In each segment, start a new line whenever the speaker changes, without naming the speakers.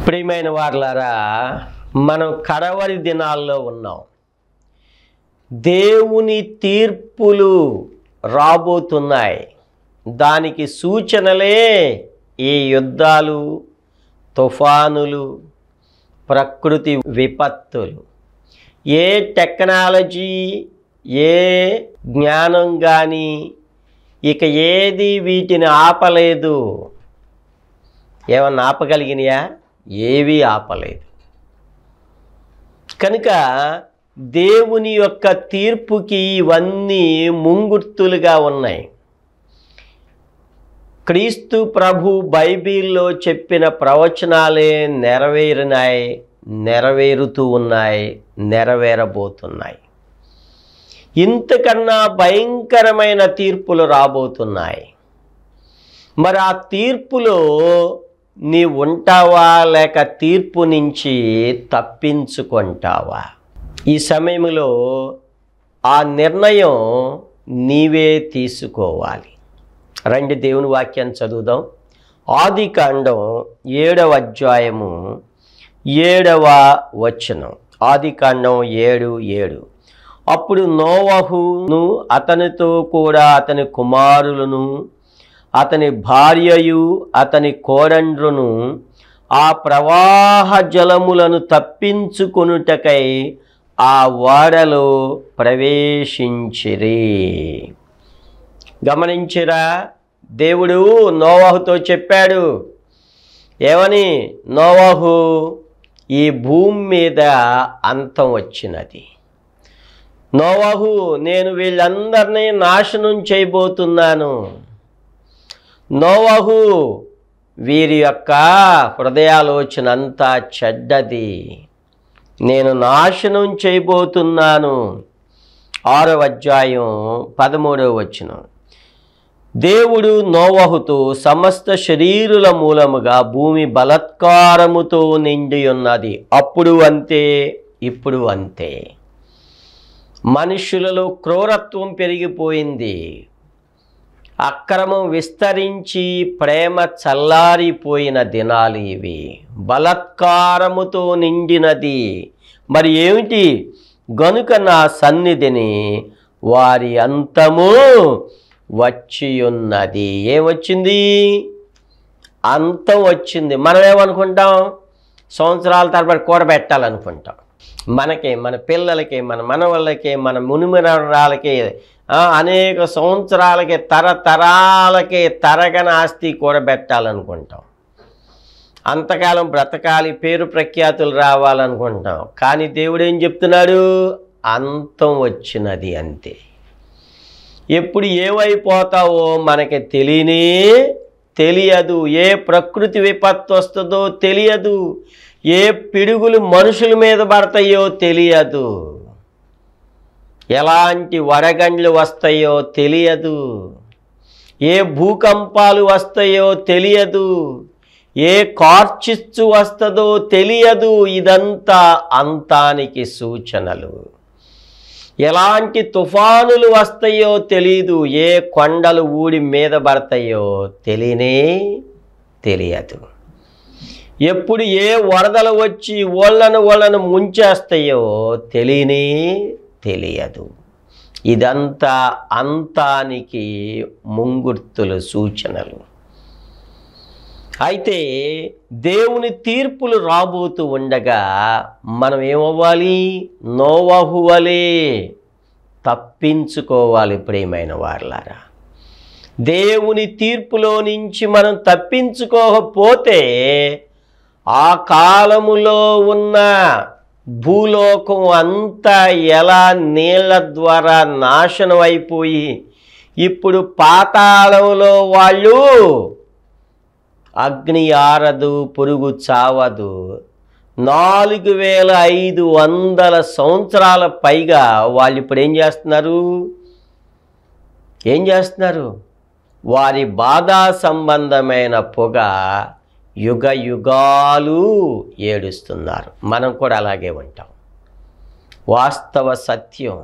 ప్రియమైన వార్లారా మనం కడవరి దినాల్లో ఉన్నాం దేవుని తీర్పులు రాబోతున్నాయి దానికి సూచనలే ఈ యుద్ధాలు తుఫానులు ప్రకృతి విపత్తులు ఏ టెక్నాలజీ ఏ జ్ఞానం కానీ ఇక ఏది వీటిని ఆపలేదు ఏమన్నా ఆపగలిగినాయా ఏవీ ఆపలేదు కనుక దేవుని యొక్క తీర్పుకి ఇవన్నీ ముంగుర్తులుగా ఉన్నాయి క్రీస్తు ప్రభు బైబిల్లో చెప్పిన ప్రవచనాలే నెరవేరినాయి నెరవేరుతూ ఉన్నాయి నెరవేరబోతున్నాయి ఇంతకన్నా భయంకరమైన తీర్పులు రాబోతున్నాయి మరి ఆ తీర్పులో నీ ఉంటావా లేక తీర్పు నుంచి తప్పించుకుంటావా ఈ సమయంలో ఆ నిర్ణయం నీవే తీసుకోవాలి రండి దేవుని వాక్యాన్ని చదువుదాం ఆది కాండం ఏడవ అధ్యాయము ఏడవ వచనం ఆది కాండం ఏడు ఏడు అప్పుడు నోవహును అతనితో కూడా అతని కుమారులను అతని భార్యయు అతని కోరండ్రును ఆ ప్రవాహ జలములను తప్పించుకొనుటకై ఆ వాడలో ప్రవేశించిరి గమనించిరా దేవుడు నోవాహుతో చెప్పాడు ఏమని నోవాహు ఈ భూమి మీద అంతం వచ్చినది నోవాహు నేను వీళ్ళందరినీ నాశనం చేయబోతున్నాను నోవహు వీరి యొక్క హృదయాలోచన అంతా చెడ్డది నేను నాశనం చేయబోతున్నాను ఆరవ అధ్యాయం పదమూడవ వచనం దేవుడు నోవహుతో సమస్త శరీరుల మూలముగా భూమి బలత్కారముతో నిండి ఉన్నది అప్పుడు అంతే ఇప్పుడు అంతే మనుషులలో క్రూరత్వం పెరిగిపోయింది అక్రమం విస్తరించి ప్రేమ చల్లారిపోయిన దినాలు ఇవి బలత్కారముతో నిండినది మరి ఏమిటి గనుక నా సన్నిధిని వారి అంతము వచ్చి ఉన్నది ఏమొచ్చింది అంతం వచ్చింది మనం ఏమనుకుంటాం సంవత్సరాల తరబడి కూడబెట్టాలనుకుంటాం మనకి మన పిల్లలకి మన మనవళ్ళకి మన మునిమనరాలకి ఆ, అనేక సంవత్సరాలకి తరతరాలకి తరగని ఆస్తి కూడబెట్టాలనుకుంటాం అంతకాలం బ్రతకాలి పేరు ప్రఖ్యాతులు రావాలనుకుంటాం కానీ దేవుడు ఏం చెప్తున్నాడు అంతం వచ్చినది అంతే ఎప్పుడు ఏమైపోతావో మనకి తెలియనే తెలియదు ఏ ప్రకృతి విపత్తు వస్తుందో తెలియదు ఏ పిడుగులు మనుషుల మీద పడతాయో తెలియదు ఎలాంటి వడగండ్లు వస్తాయో తెలియదు ఏ భూకంపాలు వస్తాయో తెలియదు ఏ కార్చిచ్చు వస్తుందో తెలియదు ఇదంతా అంతానికి సూచనలు ఎలాంటి తుఫానులు వస్తాయో తెలియదు ఏ కొండలు ఊడి మీద పడతాయో తెలియనే తెలియదు ఎప్పుడు ఏ వరదలు వచ్చి ఓళ్ళను ఓళ్ళను ముంచేస్తాయో తెలియనే తెలియదు ఇదంతా అంతానికి ముంగుర్తులు సూచనలు అయితే దేవుని తీర్పులు రాబోతూ ఉండగా మనం ఏమవ్వాలి నోవహు వలే తప్పించుకోవాలి ప్రేమైన వారలారా దేవుని తీర్పులో నుంచి మనం తప్పించుకోకపోతే ఆ కాలములో ఉన్న భూలోకం అంతా ఎలా నీళ్ళ ద్వారా నాశనం అయిపోయి ఇప్పుడు పాతాళంలో వాళ్ళు అగ్ని ఆరదు పురుగు చావదు నాలుగు వేల ఐదు వందల సంవత్సరాల పైగా వాళ్ళు ఇప్పుడు ఏం చేస్తున్నారు ఏం చేస్తున్నారు వారి బాధా సంబంధమైన పొగ యుగ యుగాలు ఏడుస్తున్నారు మనం కూడా అలాగే ఉంటాం వాస్తవ సత్యం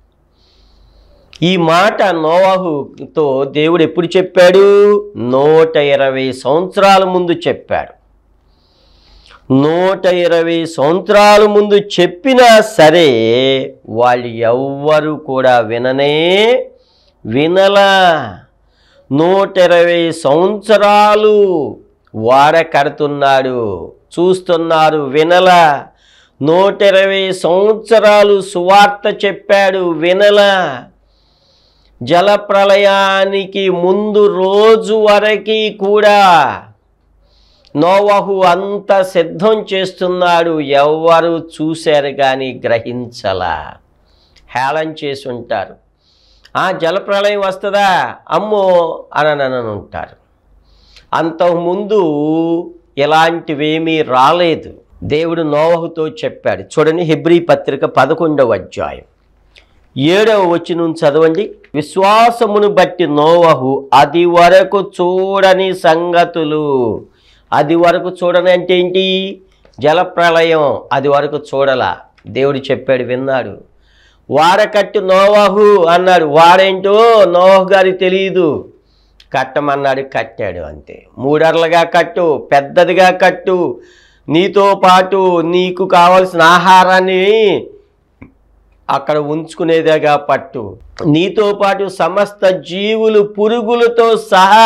ఈ మాట నోవాహుతో దేవుడు ఎప్పుడు చెప్పాడు నూట ఇరవై సంవత్సరాల ముందు చెప్పాడు నూట ఇరవై సంవత్సరాల ముందు చెప్పినా సరే వాళ్ళు ఎవ్వరు కూడా విననే వినలా నూట ఇరవై సంవత్సరాలు వాడ కడుతున్నాడు చూస్తున్నారు వినలా నూట ఇరవై సంవత్సరాలు సువార్త చెప్పాడు వినలా జలప్రలయానికి ముందు రోజు వరకు కూడా నోవహు అంత సిద్ధం చేస్తున్నాడు ఎవ్వరు చూశారు కానీ గ్రహించలా హేళన చేసి ఉంటారు ఆ జలప్రలయం వస్తుందా అమ్మో అని ఉంటారు అంతకుముందు ఇలాంటివేమీ రాలేదు దేవుడు నోవహుతో చెప్పాడు చూడండి హెబ్రీ పత్రిక పదకొండవ అధ్యాయం ఏడవ వచనం చదవండి విశ్వాసమును బట్టి నోవహు అది వరకు చూడని సంగతులు అది వరకు చూడని అంటే ఏంటి జలప్రళయం అది వరకు చూడలా దేవుడు చెప్పాడు విన్నాడు వాడకట్టు నోవాహు అన్నాడు వాడేంటో నోవాహు గారికి తెలియదు కట్టమన్నాడు కట్టాడు అంతే మూడర్లుగా కట్టు పెద్దదిగా కట్టు నీతో పాటు నీకు కావలసిన ఆహారాన్ని అక్కడ ఉంచుకునేదేగా పట్టు నీతో పాటు సమస్త జీవులు పురుగులతో సహా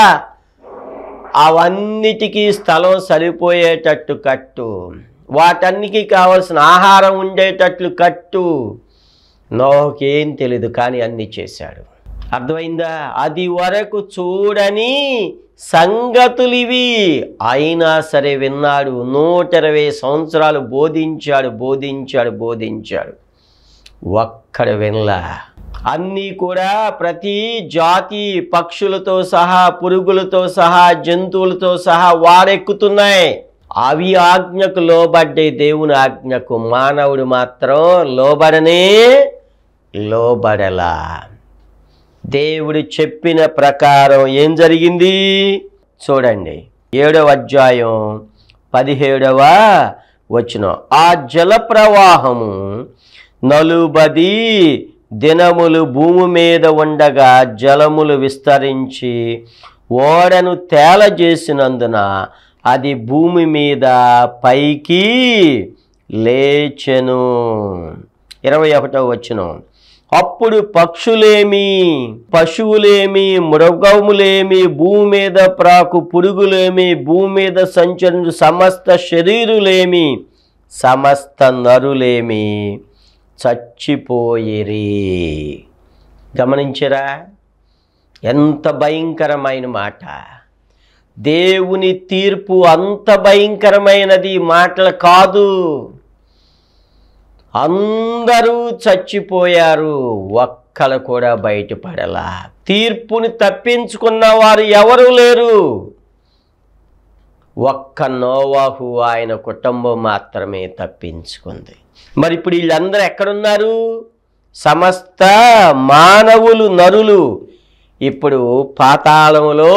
అవన్నిటికీ స్థలం సరిపోయేటట్టు కట్టు వాటన్నికి కావలసిన ఆహారం ఉండేటట్లు కట్టు నోకేం తెలీదు కానీ అన్ని చేశాడు అర్థమైందా అది వరకు చూడని సంగతులు ఇవి అయినా సరే విన్నాడు నూట ఇరవై సంవత్సరాలు బోధించాడు బోధించాడు బోధించాడు ఒక్కడ వినలా అన్నీ కూడా ప్రతి జాతి పక్షులతో సహా పురుగులతో సహా జంతువులతో సహా వారెక్కుతున్నాయి అవి ఆజ్ఞకు లోబడ్డే దేవుని ఆజ్ఞకు మానవుడు మాత్రం లోబడనే లోబడలా దేవుడు చెప్పిన ప్రకారం ఏం జరిగింది చూడండి ఏడవ అధ్యాయం పదిహేడవ వచనం ఆ జల ప్రవాహము నలుబది దినములు భూమి మీద ఉండగా జలములు విస్తరించి ఓడను తేలజేసినందున అది భూమి మీద పైకి లేచెను ఇరవై ఒకటవ వచనం అప్పుడు పక్షులేమి పశువులేమి మృగములేమి భూమి మీద ప్రాకు పురుగులేమి భూమి మీద సంచరించు సమస్త శరీరులేమి సమస్త నరులేమి చచ్చిపోయిరి గమనించరా ఎంత భయంకరమైన మాట దేవుని తీర్పు అంత భయంకరమైనది ఈ మాటలు కాదు అందరూ చచ్చిపోయారు ఒక్కలు కూడా బయటపడలా తీర్పుని తప్పించుకున్న వారు ఎవరు లేరు ఒక్క నోవాహు ఆయన కుటుంబం మాత్రమే తప్పించుకుంది మరి ఇప్పుడు వీళ్ళందరూ ఎక్కడున్నారు సమస్త మానవులు నరులు ఇప్పుడు పాతాళములో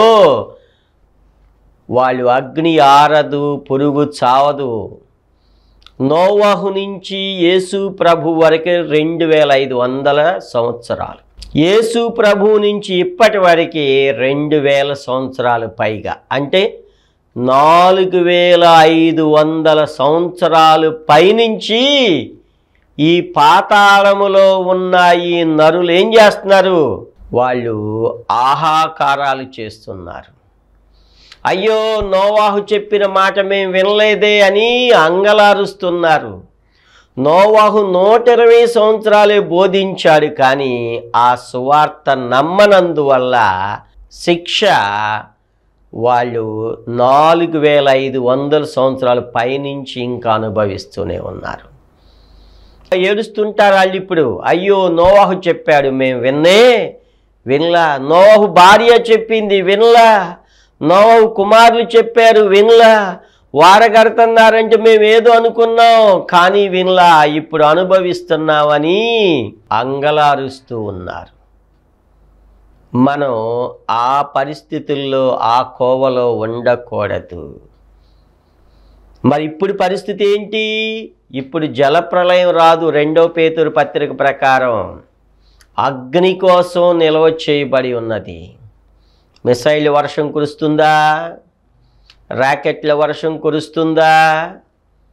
వాళ్ళు అగ్ని ఆరదు పురుగు చావదు నోవాహు నుంచి యేసు ప్రభు వరకు రెండు వేల ఐదు వందల సంవత్సరాలు యేసు ప్రభు నుంచి ఇప్పటి వరకు రెండు వేల సంవత్సరాలు పైగా అంటే నాలుగు వేల ఐదు వందల సంవత్సరాలు పైనుంచి ఈ పాతాళములో ఉన్న ఈ నరులు ఏం చేస్తున్నారు వాళ్ళు ఆహాకారాలు చేస్తున్నారు అయ్యో నోవాహు చెప్పిన మాట మేము వినలేదే అని అంగలారుస్తున్నారు నోవాహు నూట ఇరవై సంవత్సరాలే బోధించాడు కానీ ఆ సువార్త నమ్మనందువల్ల శిక్ష వాళ్ళు నాలుగు వేల ఐదు వందల సంవత్సరాల పైనుంచి ఇంకా అనుభవిస్తూనే ఉన్నారు ఏడుస్తుంటారు వాళ్ళు ఇప్పుడు అయ్యో నోవాహు చెప్పాడు మేము విన్నే వినలా నోవాహు భార్య చెప్పింది వినలా నోవాహు కుమారులు చెప్పారు వినలా వారగడుతున్నారంటే మేము ఏదో అనుకున్నాం కానీ వినలా ఇప్పుడు అనుభవిస్తున్నామని అంగలారుస్తూ ఉన్నారు మనం ఆ పరిస్థితుల్లో ఆ కోవలో ఉండకూడదు మరి ఇప్పుడు పరిస్థితి ఏంటి ఇప్పుడు జలప్రలయం రాదు రెండో పేతురు పత్రిక ప్రకారం అగ్ని కోసం నిల్వ చేయబడి ఉన్నది మిసైల్ వర్షం కురుస్తుందా రాకెట్ల వర్షం కురుస్తుందా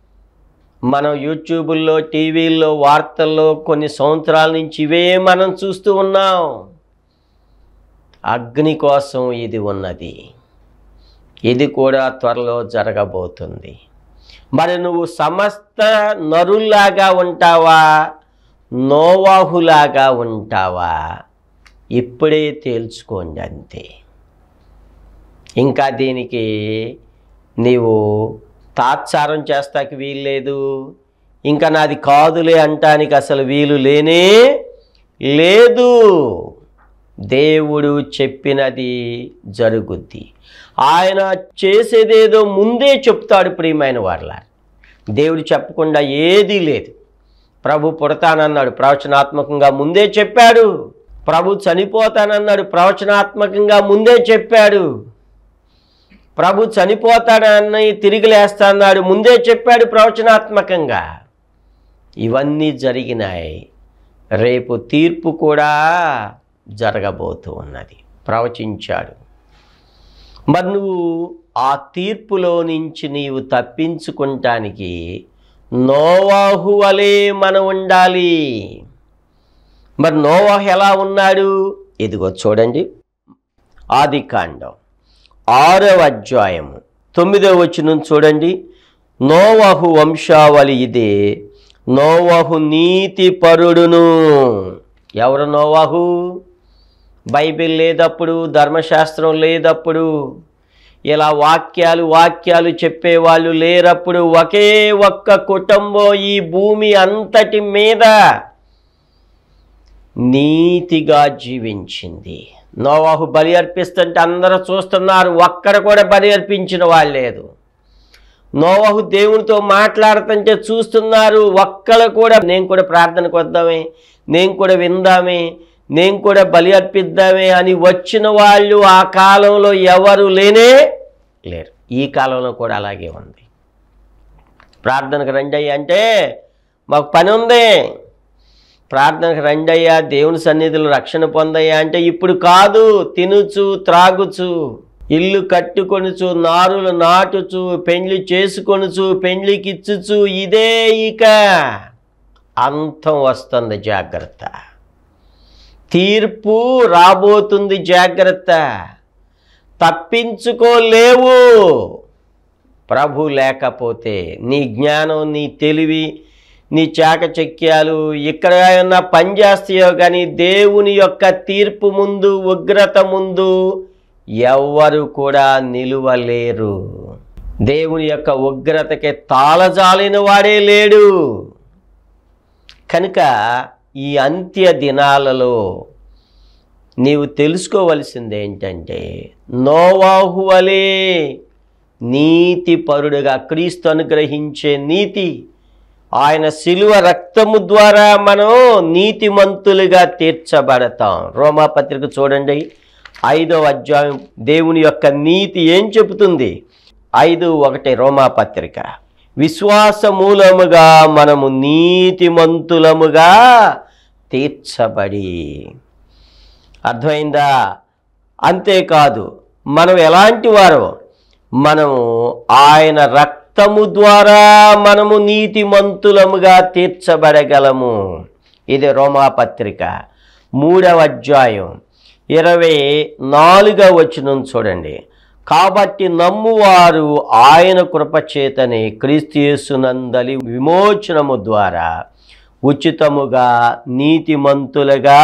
మనం యూట్యూబుల్లో టీవీల్లో వార్తల్లో కొన్ని సంవత్సరాల నుంచి ఇవే మనం చూస్తూ ఉన్నాం అగ్ని కోసం ఇది ఉన్నది ఇది కూడా త్వరలో జరగబోతుంది మరి నువ్వు సమస్త నరుల్లాగా ఉంటావా నోవాహులాగా ఉంటావా ఇప్పుడే తేల్చుకోండి అంతే ఇంకా దీనికి నీవు తాత్సారం చేస్తాకి వీలు లేదు ఇంకా నాది కాదులే అంటానికి అసలు వీలు లేనే లేదు దేవుడు చెప్పినది జరుగుద్ది ఆయన చేసేదేదో ముందే చెప్తాడు ప్రియమైన వాళ్ళ దేవుడు చెప్పకుండా ఏదీ లేదు ప్రభు పుడతానన్నాడు ప్రవచనాత్మకంగా ముందే చెప్పాడు ప్రభు చనిపోతానన్నాడు ప్రవచనాత్మకంగా ముందే చెప్పాడు ప్రభు చనిపోతాడని తిరిగి లేస్తాన్నాడు ముందే చెప్పాడు ప్రవచనాత్మకంగా ఇవన్నీ జరిగినాయి రేపు తీర్పు కూడా జరగబోతూ ఉన్నది ప్రవచించాడు మరి నువ్వు ఆ తీర్పులో నుంచి నీవు తప్పించుకుంటానికి నోవాహు వలె మనం ఉండాలి మరి నోవాహు ఎలా ఉన్నాడు ఇదిగో చూడండి ఆది కాండం ఆరవ అధ్యాయము తొమ్మిదవ వచనం చూడండి నోవహు వంశావళి ఇదే నోవహు నీతి పరుడును ఎవరు నోవాహు బైబిల్ లేదప్పుడు ధర్మశాస్త్రం లేదప్పుడు ఇలా వాక్యాలు వాక్యాలు చెప్పేవాళ్ళు లేరప్పుడు ఒకే ఒక్క కుటుంబం ఈ భూమి అంతటి మీద నీతిగా జీవించింది నోవాహు బలి అర్పిస్తుంటే అందరూ చూస్తున్నారు ఒక్కడ కూడా బలి అర్పించిన వాళ్ళు లేదు నోవాహు దేవునితో మాట్లాడుతుంటే చూస్తున్నారు ఒక్కరు కూడా నేను కూడా ప్రార్థనకు వద్దామే నేను కూడా విందామే నేను కూడా బలి అర్పిద్దామే అని వచ్చిన వాళ్ళు ఆ కాలంలో ఎవరు లేనే లేరు ఈ కాలంలో కూడా అలాగే ఉంది ప్రార్థనకు రండి అయ్యా అంటే మాకు పని ఉంది ప్రార్థనకు రండి అయ్యా దేవుని సన్నిధిలో రక్షణ పొందయ్యా అంటే ఇప్పుడు కాదు తినుచు త్రాగుచు ఇల్లు కట్టుకొనుచు నారులు నాటుచు పెండ్లి చేసుకొనుచు పెండ్లికి ఇచ్చుచు ఇదే ఇక అంతం వస్తుంది జాగ్రత్త తీర్పు రాబోతుంది జాగ్రత్త తప్పించుకోలేవు ప్రభు లేకపోతే నీ జ్ఞానం నీ తెలివి నీ చాకచక్యాలు ఇక్కడ ఏమన్నా పనిచేస్తాయో కానీ దేవుని యొక్క తీర్పు ముందు ఉగ్రత ముందు ఎవ్వరు కూడా నిలువలేరు దేవుని యొక్క ఉగ్రతకి తాళజాలిన వాడే లేడు కనుక ఈ అంత్య దినాలలో నీవు తెలుసుకోవలసింది ఏంటంటే నోవాహు వలే నీతి పరుడుగా క్రీస్తు అనుగ్రహించే నీతి ఆయన శిలువ రక్తము ద్వారా మనం నీతిమంతులుగా తీర్చబడతాం రోమాపత్రిక చూడండి ఐదో అధ్యాయం దేవుని యొక్క నీతి ఏం చెబుతుంది ఐదు ఒకటి రోమాపత్రిక విశ్వాస మూలముగా మనము నీతిమంతులముగా తీర్చబడి అర్థమైందా అంతేకాదు మనం ఎలాంటి వారు మనము ఆయన రక్తము ద్వారా మనము నీతిమంతులముగా తీర్చబడగలము ఇది రోమాపత్రిక మూడవ అధ్యాయం ఇరవై నాలుగవ వచనం చూడండి కాబట్టి నమ్మువారు ఆయన కృపచేతనే క్రీస్తునందలి విమోచనము ద్వారా ఉచితముగా నీతిమంతులుగా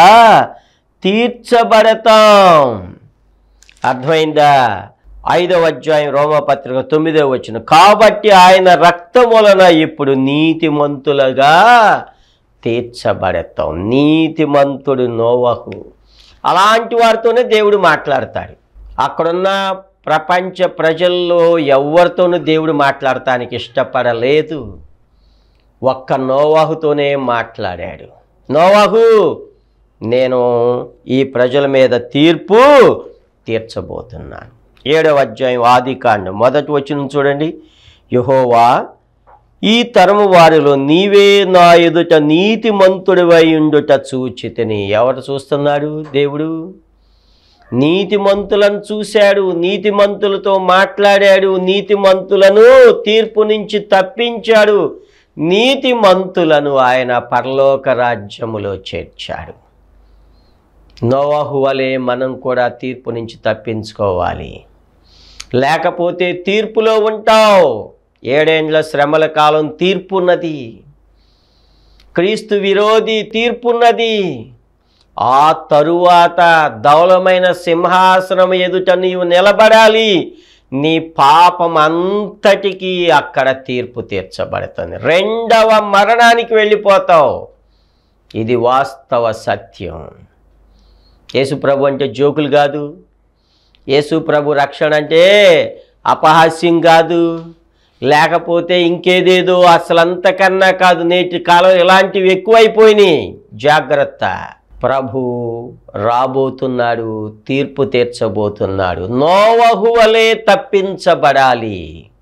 తీర్చబడతాం అర్థమైందా ఐదవ అధ్యాయం రోమపత్రిక తొమ్మిదవ వచ్చిన కాబట్టి ఆయన రక్తం వలన ఇప్పుడు నీతిమంతులుగా తీర్చబడతాం నీతిమంతుడు నోవహు అలాంటి వారితోనే దేవుడు మాట్లాడతాడు అక్కడున్న ప్రపంచ ప్రజల్లో ఎవరితోనూ దేవుడు మాట్లాడటానికి ఇష్టపడలేదు ఒక్క నోవాహుతోనే మాట్లాడాడు నోవాహు నేను ఈ ప్రజల మీద తీర్పు తీర్చబోతున్నాను ఏడవ అధ్యాయం ఆది కాండం మొదటి వచ్చిన చూడండి యహోవా ఈ తరము వారిలో నీవే నా ఎదుట నీతిమంతుడివై ఉండుట చూచితిని ఎవరు చూస్తున్నాడు దేవుడు నీతిమంతులను చూశాడు నీతిమంతులతో మాట్లాడాడు నీతిమంతులను తీర్పు నుంచి తప్పించాడు నీతిమంతులను ఆయన పరలోక రాజ్యములో చేర్చాడు నోవాహు వలె మనం కూడా తీర్పు నుంచి తప్పించుకోవాలి లేకపోతే తీర్పులో ఉంటావు ఏడేండ్ల శ్రమల కాలం తీర్పున్నది క్రీస్తు విరోధి తీర్పున్నది ఆ తరువాత ధవలమైన సింహాసనం ఎదుట నీవు నిలబడాలి నీ పాపం అంతటికీ అక్కడ తీర్పు తీర్చబడుతుంది రెండవ మరణానికి వెళ్ళిపోతావు ఇది వాస్తవ సత్యం యేసు ప్రభు అంటే జోకులు కాదు యేసు ప్రభు రక్షణ అంటే అపహాస్యం కాదు లేకపోతే ఇంకేదేదో అసలు అంతకన్నా కాదు నేటి కాలం ఇలాంటివి ఎక్కువైపోయినాయి జాగ్రత్త ప్రభు రాబోతున్నాడు తీర్పు తీర్చబోతున్నాడు నోవహు వలె తప్పించబడాలి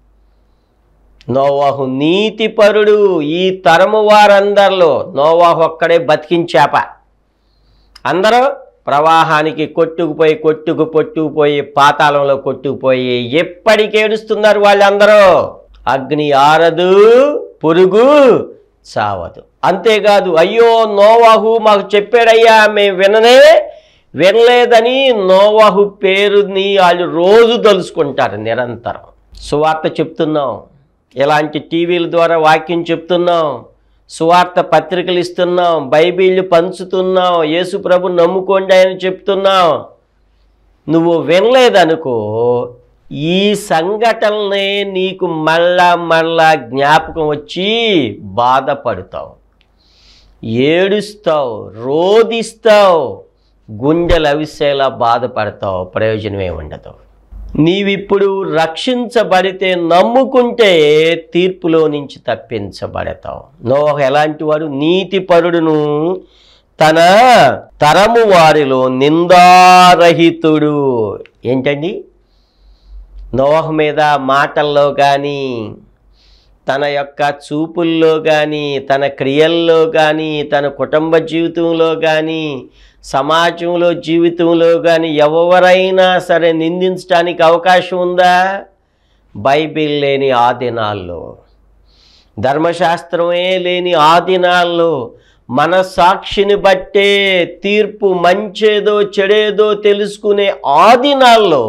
నోవాహు నీతిపరుడు ఈ తరము వారందరిలో నోవాహు ఒక్కడే బతికించాప అందరూ ప్రవాహానికి కొట్టుకుపోయి కొట్టుకు పొట్టుకుపోయి పాతాళంలో కొట్టుకుపోయి ఎప్పటికి ఏడుస్తున్నారు వాళ్ళందరూ అగ్ని ఆరదు పురుగు చావదు అంతేకాదు అయ్యో నోవాహు మాకు చెప్పాడయ్యా మేము విననే వినలేదని నోవాహు పేరుని వాళ్ళు రోజు తలుసుకుంటారు నిరంతరం సువార్త చెప్తున్నాం ఇలాంటి టీవీల ద్వారా వాక్యం చెప్తున్నాం సువార్త పత్రికలు ఇస్తున్నాం బైబిళ్ళు పంచుతున్నాం యేసు ప్రభు నమ్ముకోండి అని చెప్తున్నాం నువ్వు వినలేదనుకో ఈ సంఘటనలే నీకు మళ్ళా మళ్ళా జ్ఞాపకం వచ్చి బాధపడతావు ఏడుస్తావు రోదిస్తావు గుండెలు అవిసేలా బాధపడతావు ప్రయోజనమే ఉండదు నీవిప్పుడు రక్షించబడితే నమ్ముకుంటే తీర్పులో నుంచి తప్పించబడతావు నోహ ఎలాంటి వాడు నీతిపరుడును తన తరము వారిలో నిందారహితుడు ఏంటండి నోహ మీద మాటల్లో కానీ తన యొక్క చూపుల్లో కానీ తన క్రియల్లో కానీ తన కుటుంబ జీవితంలో కానీ సమాజంలో జీవితంలో కానీ ఎవరైనా సరే నిందించడానికి అవకాశం ఉందా బైబిల్ లేని ఆ దినాల్లో ధర్మశాస్త్రమే లేని ఆ దినాల్లో మన సాక్షిని బట్టే తీర్పు మంచేదో చెడేదో తెలుసుకునే ఆ దినాల్లో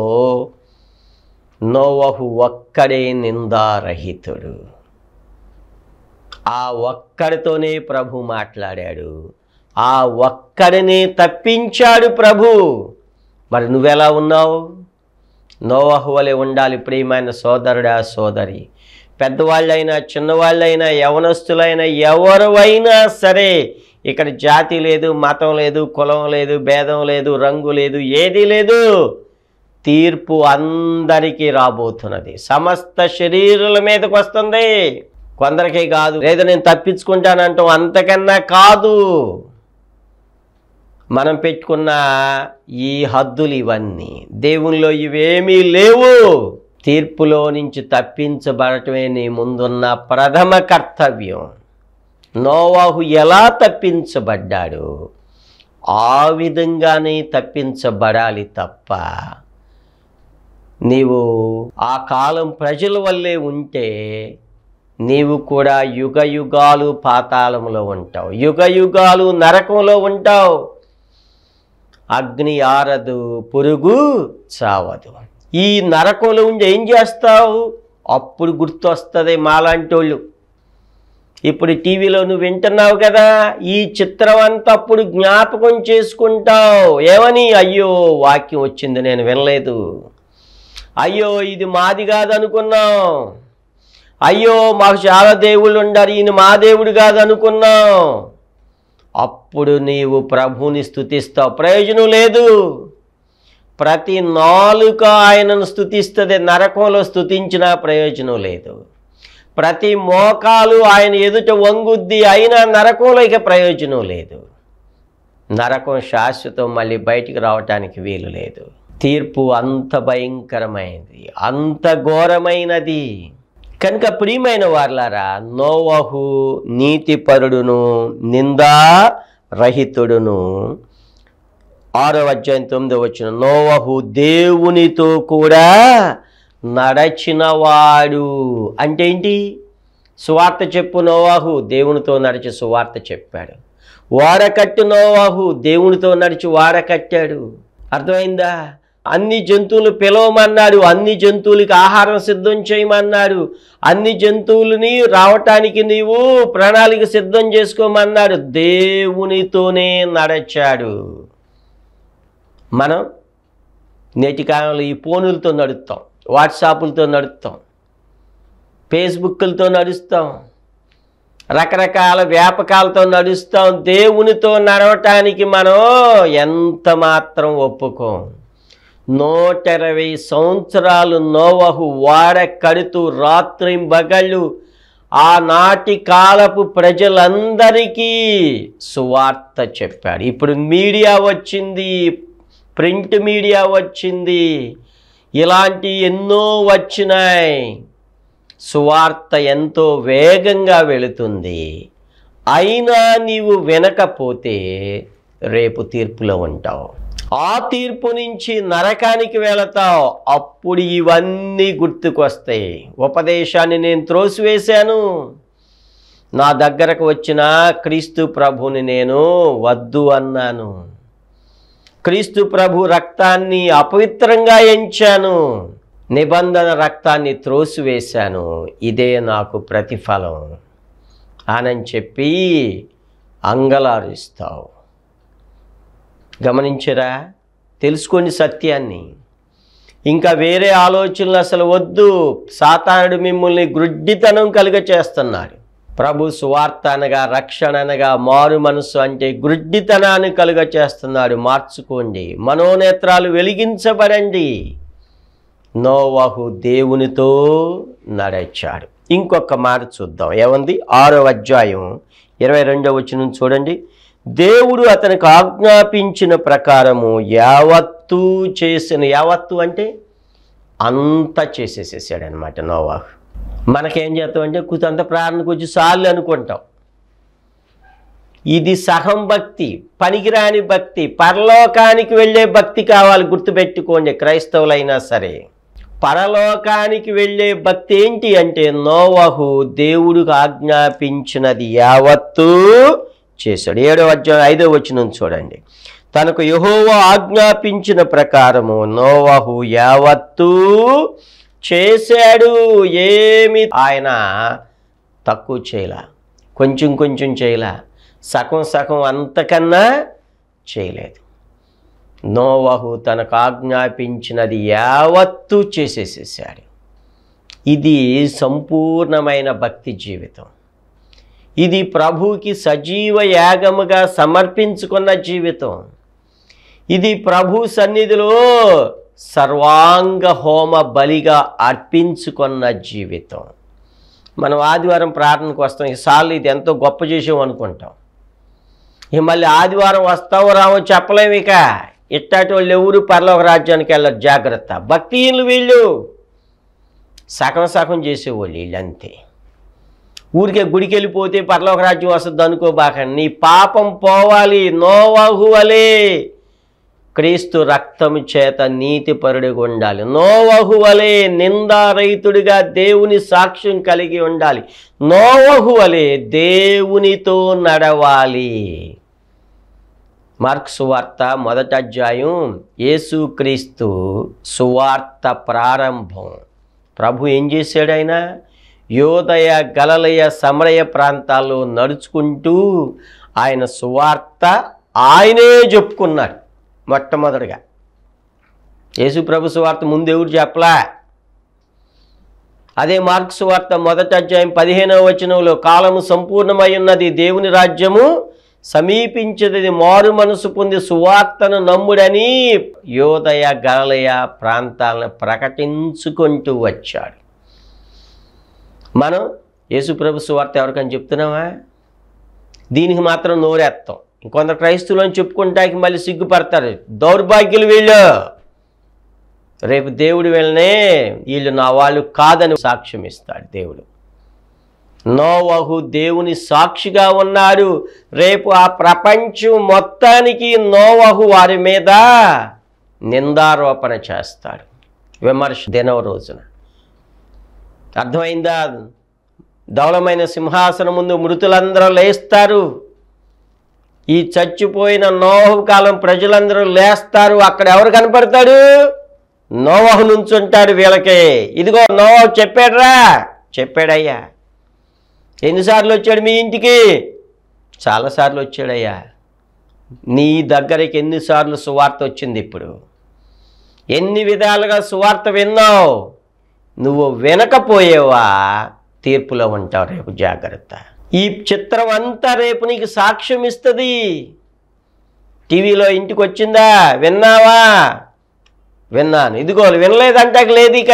నోవహు ఒక్కడే నిందారహితుడు ఆ ఒక్కడితోనే ప్రభు మాట్లాడాడు ఆ ఒక్కడిని తప్పించాడు ప్రభు మరి నువ్వెలా ఉన్నావు నోవహు వలె ఉండాలి ప్రియమైన సోదరుడా సోదరి పెద్దవాళ్ళైనా చిన్నవాళ్ళైనా యవనస్తులైనా ఎవరైనా సరే ఇక్కడ జాతి లేదు మతం లేదు కులం లేదు భేదం లేదు రంగు లేదు ఏదీ లేదు తీర్పు అందరికీ రాబోతున్నది సమస్త శరీరుల మీదకి వస్తుంది కొందరికి కాదు లేదా నేను తప్పించుకుంటానంటాం అంతకన్నా కాదు మనం పెట్టుకున్న ఈ హద్దులు ఇవన్నీ దేవునిలో ఇవేమీ లేవు తీర్పులో నుంచి తప్పించబడటమే నీ ముందున్న ప్రథమ కర్తవ్యం నోవాహు ఎలా తప్పించబడ్డాడు ఆ విధంగానే తప్పించబడాలి తప్ప నీవు ఆ కాలం ప్రజల వల్లే ఉంటే నీవు కూడా యుగ యుగాలు పాతాళంలో ఉంటావు యుగ యుగాలు నరకంలో ఉంటావు అగ్ని ఆరదు పురుగు చావదు ఈ నరకంలో ఉండి ఏం చేస్తావు అప్పుడు గుర్తొస్తుంది మాలాంటి వాళ్ళు ఇప్పుడు టీవీలో నువ్వు వింటున్నావు కదా ఈ చిత్రం అంతా అప్పుడు జ్ఞాపకం చేసుకుంటావు ఏమని అయ్యో వాక్యం వచ్చింది నేను వినలేదు అయ్యో ఇది మాది కాదనుకున్నాం అయ్యో మాకు చాలా దేవుళ్ళు ఉండారు ఈయన మా దేవుడు కాదనుకున్నాం అప్పుడు నీవు ప్రభుని స్థుతిస్తావు ప్రయోజనం లేదు ప్రతి నాలుక ఆయనను స్థుతిస్తుంది నరకంలో స్థుతించిన ప్రయోజనం లేదు ప్రతి మోకాలు ఆయన ఎదుట వంగుద్ది అయినా నరకంలో ఇక ప్రయోజనం లేదు నరకం శాశ్వతం మళ్ళీ బయటికి రావటానికి వీలు లేదు తీర్పు అంత భయంకరమైనది అంత ఘోరమైనది కనుక ప్రియమైన వార్లారా నోవహు నీతిపరుడును నిందా రహితుడును ఆరో అధ్యాయం తొమ్మిదో వచ్చిన నోవహు దేవునితో కూడా నడచినవాడు అంటే ఏంటి సువార్త చెప్పు నోవాహు దేవునితో నడిచి సువార్త చెప్పాడు వాడకట్టు నోవాహు దేవునితో నడిచి వాడకట్టాడు అర్థమైందా అన్ని జంతువులు పిలవమన్నాడు అన్ని జంతువులకి ఆహారం సిద్ధం చేయమన్నాడు అన్ని జంతువులని రావటానికి నీవు ప్రణాళిక సిద్ధం చేసుకోమన్నాడు దేవునితోనే నడచాడు మనం నేటి కాలంలో ఈ ఫోనులతో నడుస్తాం వాట్సాపులతో నడుస్తాం ఫేస్బుక్లతో నడుస్తాం రకరకాల వ్యాపకాలతో నడుస్తాం దేవునితో నడవటానికి మనం ఎంత మాత్రం ఒప్పుకోం నూట ఇరవై సంవత్సరాలు నోవహు వాడ కడుతూ రాత్రి బగళ్ళు ఆనాటి కాలపు ప్రజలందరికీ సువార్త చెప్పాడు ఇప్పుడు మీడియా వచ్చింది ప్రింట్ మీడియా వచ్చింది ఇలాంటి ఎన్నో వచ్చినాయి సువార్త ఎంతో వేగంగా వెళుతుంది అయినా నీవు వినకపోతే రేపు తీర్పులో ఉంటావు ఆ తీర్పు నుంచి నరకానికి వెళతావు అప్పుడు ఇవన్నీ గుర్తుకొస్తాయి ఉపదేశాన్ని నేను త్రోసివేశాను నా దగ్గరకు వచ్చిన క్రీస్తు ప్రభుని నేను వద్దు అన్నాను క్రీస్తు ప్రభు రక్తాన్ని అపవిత్రంగా ఎంచాను నిబంధన రక్తాన్ని త్రోసివేశాను ఇదే నాకు ప్రతిఫలం అనని చెప్పి అంగలారుస్తావు గమనించరా తెలుసుకోండి సత్యాన్ని ఇంకా వేరే ఆలోచనలు అసలు వద్దు సాతానుడు మిమ్మల్ని గ్రుడ్డితనం కలుగ చేస్తున్నాడు ప్రభు సువార్త అనగా రక్షణ అనగా మారు మనసు అంటే గ్రుడ్డితనాన్ని కలుగ చేస్తున్నాడు మార్చుకోండి మనోనేత్రాలు వెలిగించబడండి నోవహు దేవునితో నడిచాడు ఇంకొక మాట చూద్దాం ఏముంది ఆరో అధ్యాయం ఇరవై రెండవ వచనం చూడండి దేవుడు అతనికి ఆజ్ఞాపించిన ప్రకారము యావత్తు చేసిన యావత్తు అంటే అంతా చేసేసేసాడు అనమాట నోవాహు మనకేం చేస్తాం అంటే కుతంత ప్రార్థనకు వచ్చి సార్లు అనుకుంటాం ఇది సహం భక్తి పనికిరాని భక్తి పరలోకానికి వెళ్ళే భక్తి కావాలి గుర్తుపెట్టుకోండి క్రైస్తవులైనా సరే పరలోకానికి వెళ్ళే భక్తి ఏంటి అంటే నోవహు దేవుడికి ఆజ్ఞాపించినది యావత్తు చేశాడు ఏడో అధ్యాయం ఐదో వచనం చూడండి తనకు యెహోవా ఆజ్ఞాపించిన ప్రకారము నోవహు యావత్తు చేశాడు ఏమి ఆయన తక్కువ చేయలా కొంచెం కొంచెం చేయలా సగం సగం అంతకన్నా చేయలేదు నోవహు తనకు ఆజ్ఞాపించినది యావత్తు చేసేసేసాడు ఇది సంపూర్ణమైన భక్తి జీవితం ఇది ప్రభువుకి సజీవ యాగముగా సమర్పించుకున్న జీవితం ఇది ప్రభు సన్నిధిలో సర్వాంగ హోమ బలిగా అర్పించుకున్న జీవితం మనం ఆదివారం ప్రార్థనకు వస్తాం ఈ సార్లు ఇది ఎంతో గొప్ప చేసాం అనుకుంటాం ఇక మళ్ళీ ఆదివారం వస్తావో రావో చెప్పలేము ఇక ఇట్టాటి వాళ్ళు ఎవరు పరలోక రాజ్యానికి వెళ్ళరు జాగ్రత్త భక్తిహీనులు వీళ్ళు సగం సగం చేసేవాళ్ళు వీళ్ళు అంతే ఊరికే గుడికి వెళ్ళిపోతే పరలోక రాజ్యం వస్తుంది అనుకోబాకండి నీ పాపం పోవాలి నోవహు వలే క్రీస్తు రక్తము చేత నీతి పరుడిగా ఉండాలి నోవహు వలే నిందారహితుడిగా దేవుని సాక్ష్యం కలిగి ఉండాలి నోవహు వలే దేవునితో నడవాలి మార్క్ సువార్త మొదటి అధ్యాయం యేసుక్రీస్తు సువార్త ప్రారంభం ప్రభు ఏం చేశాడు ఆయన యోదయ గలలయ సమరయ ప్రాంతాల్లో నడుచుకుంటూ ఆయన సువార్త ఆయనే చెప్పుకున్నాడు మొట్టమొదటిగా యేసు ప్రభు సువార్త ముందు ఎవరు చెప్పలా అదే మార్క్స్ సువార్త మొదటి అధ్యాయం పదిహేనవ వచనంలో కాలము సంపూర్ణమై ఉన్నది దేవుని రాజ్యము సమీపించది మారు మనసు పొంది సువార్తను నమ్ముడని యోదయ గలలయ ప్రాంతాలను ప్రకటించుకుంటూ వచ్చాడు మనం యేసుప్రభు సువార్త ఎవరికని చెప్తున్నామా దీనికి మాత్రం నోరేస్తాం ఇంకొందరు క్రైస్తవులను చెప్పుకుంటానికి మళ్ళీ సిగ్గుపడతారు దౌర్భాగ్యులు వీళ్ళు రేపు దేవుడు వెళ్ళనే వీళ్ళు నా వాళ్ళు కాదని సాక్ష్యం ఇస్తాడు దేవుడు నోవహు దేవుని సాక్షిగా ఉన్నాడు రేపు ఆ ప్రపంచం మొత్తానికి నోవహు వారి మీద నిందారోపణ చేస్తాడు విమర్శ దినవ రోజున అర్థమైందా ధవలమైన సింహాసనం ముందు మృతులందరూ లేస్తారు ఈ చచ్చిపోయిన నోవహు కాలం ప్రజలందరూ లేస్తారు అక్కడ ఎవరు కనపడతాడు నోవహు నుంచుంటాడు వీళ్ళకి ఇదిగో నోవహు చెప్పాడురా చెప్పాడయ్యా ఎన్నిసార్లు వచ్చాడు మీ ఇంటికి చాలాసార్లు వచ్చాడయ్యా నీ దగ్గరికి ఎన్నిసార్లు సువార్త వచ్చింది ఇప్పుడు ఎన్ని విధాలుగా సువార్త విన్నావు నువ్వు వినకపోయేవా తీర్పులో ఉంటావు రేపు జాగ్రత్త ఈ చిత్రం అంతా రేపు నీకు సాక్ష్యం ఇస్తుంది టీవీలో ఇంటికి వచ్చిందా విన్నావా విన్నాను ఇదిగో వినలేదంటే లేదు ఇక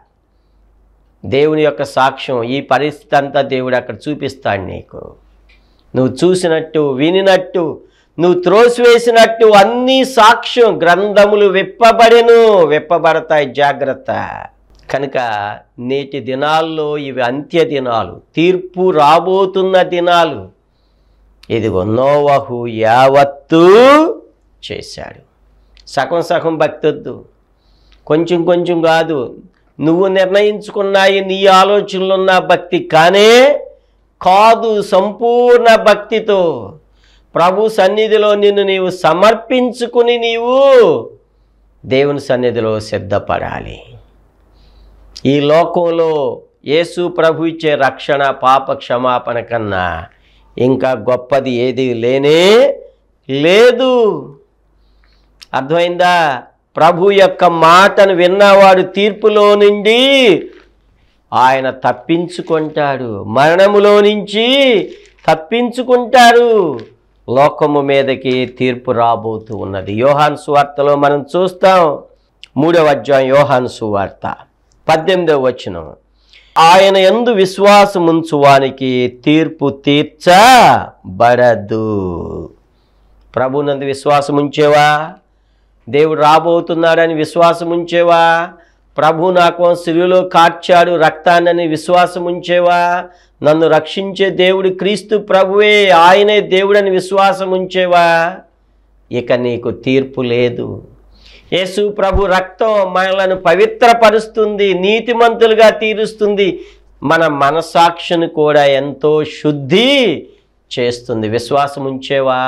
దేవుని యొక్క సాక్ష్యం ఈ పరిస్థితి అంతా దేవుడు అక్కడ చూపిస్తాడు నీకు నువ్వు చూసినట్టు వినినట్టు నువ్వు త్రోసివేసినట్టు అన్ని సాక్ష్యం గ్రంథములు విప్పబడెను విప్పబడతాయి జాగ్రత్త కనుక నేటి దినాల్లో ఇవి అంత్య దినాలు తీర్పు రాబోతున్న దినాలు ఇదిగో నోవహు యావత్తు చేశాడు సగం సగం భక్తొద్దు కొంచెం కొంచెం కాదు నువ్వు నిర్ణయించుకున్నాయి నీ ఆలోచనలున్న భక్తి కానే కాదు సంపూర్ణ భక్తితో ప్రభు సన్నిధిలో నిన్ను నీవు సమర్పించుకుని నీవు దేవుని సన్నిధిలో సిద్ధపడాలి ఈ లోకంలో యేసు ప్రభు ఇచ్చే రక్షణ పాప క్షమాపణ కన్నా ఇంకా గొప్పది ఏది లేనే లేదు అర్థమైందా ప్రభు యొక్క మాటను విన్నవాడు తీర్పులో నుండి ఆయన తప్పించుకుంటాడు మరణములో నుంచి తప్పించుకుంటారు లోకము మీదకి తీర్పు రాబోతూ ఉన్నది యోహాన్ సువార్తలో మనం చూస్తాం మూడవ అధ్యాయం యోహాన్ సువార్త పద్దెనిమిదవ వచనం ఆయన ఎందు విశ్వాసముంచువానికి తీర్పు తీర్చబడదు ప్రభునందు విశ్వాసం ఉంచేవా దేవుడు రాబోతున్నాడని విశ్వాసం ఉంచేవా ప్రభు నాకు సిలువలో కార్చాడు రక్తాన్నని విశ్వాసం ఉంచేవా నన్ను రక్షించే దేవుడు క్రీస్తు ప్రభువే ఆయనే దేవుడని విశ్వాసం ఉంచేవా ఇక నీకు తీర్పు లేదు యేసు ప్రభు రక్తం మనలను పవిత్రపరుస్తుంది నీతిమంతులుగా తీరుస్తుంది మన మనసాక్షిని కూడా ఎంతో శుద్ధి చేస్తుంది విశ్వాసం ఉంచేవా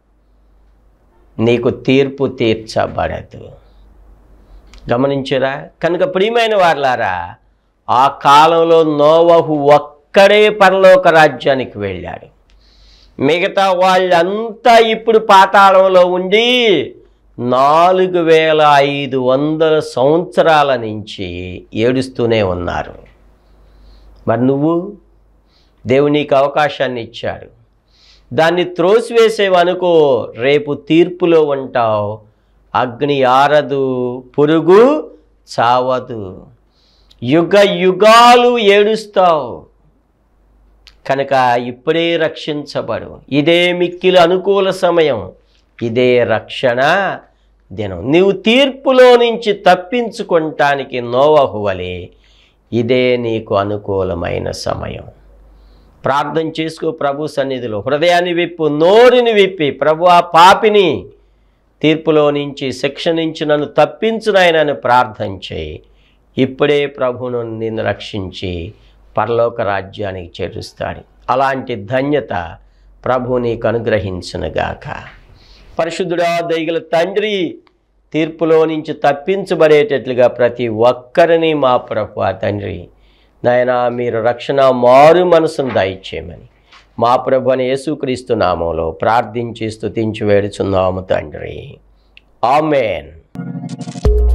నీకు తీర్పు తీర్చబడదు గమనించరా కనుక ప్రియమైన వార్లారా ఆ కాలంలో నోవహు ఒక్కడే పరలోక రాజ్యానికి వెళ్ళాడు మిగతా వాళ్ళంతా ఇప్పుడు పాతాళంలో ఉండి నాలుగు వేల ఐదు వందల సంవత్సరాల నుంచి ఏడుస్తూనే ఉన్నారు మరి నువ్వు దేవుడు నీకు అవకాశాన్ని ఇచ్చాడు దాన్ని త్రోసివేసేవనుకో రేపు తీర్పులో ఉంటావు అగ్ని ఆరదు పురుగు చావదు యుగ యుగాలు ఏడుస్తావు కనుక ఇప్పుడే రక్షించబడు ఇదే మిక్కిలి అనుకూల సమయం ఇదే రక్షణ దినం నీవు తీర్పులో నుంచి తప్పించుకుంటానికి నోవహు వలె ఇదే నీకు అనుకూలమైన సమయం ప్రార్థన చేసుకో ప్రభు సన్నిధిలో హృదయాన్ని విప్పు నోరుని విప్పి ప్రభు ఆ పాపిని తీర్పులో నుంచి శిక్ష నుంచి నన్ను తప్పించునాయనని ప్రార్థన చేయి ఇప్పుడే ప్రభును నిన్ను రక్షించి పరలోక రాజ్యానికి చేరుస్తాడు అలాంటి ధన్యత ప్రభు నీకు అనుగ్రహించునుగాక పరిశుద్ధుడా దైగల తండ్రి తీర్పులో నుంచి తప్పించబడేటట్లుగా ప్రతి ఒక్కరిని మా ప్రభు ఆ తండ్రి నాయన మీరు రక్షణ మారు మనసును దయచేయమని మా ప్రభు అని యేసుక్రీస్తు నామంలో ప్రార్థించి స్తుతించి వేడుచున్నాము తండ్రి ఆమెన్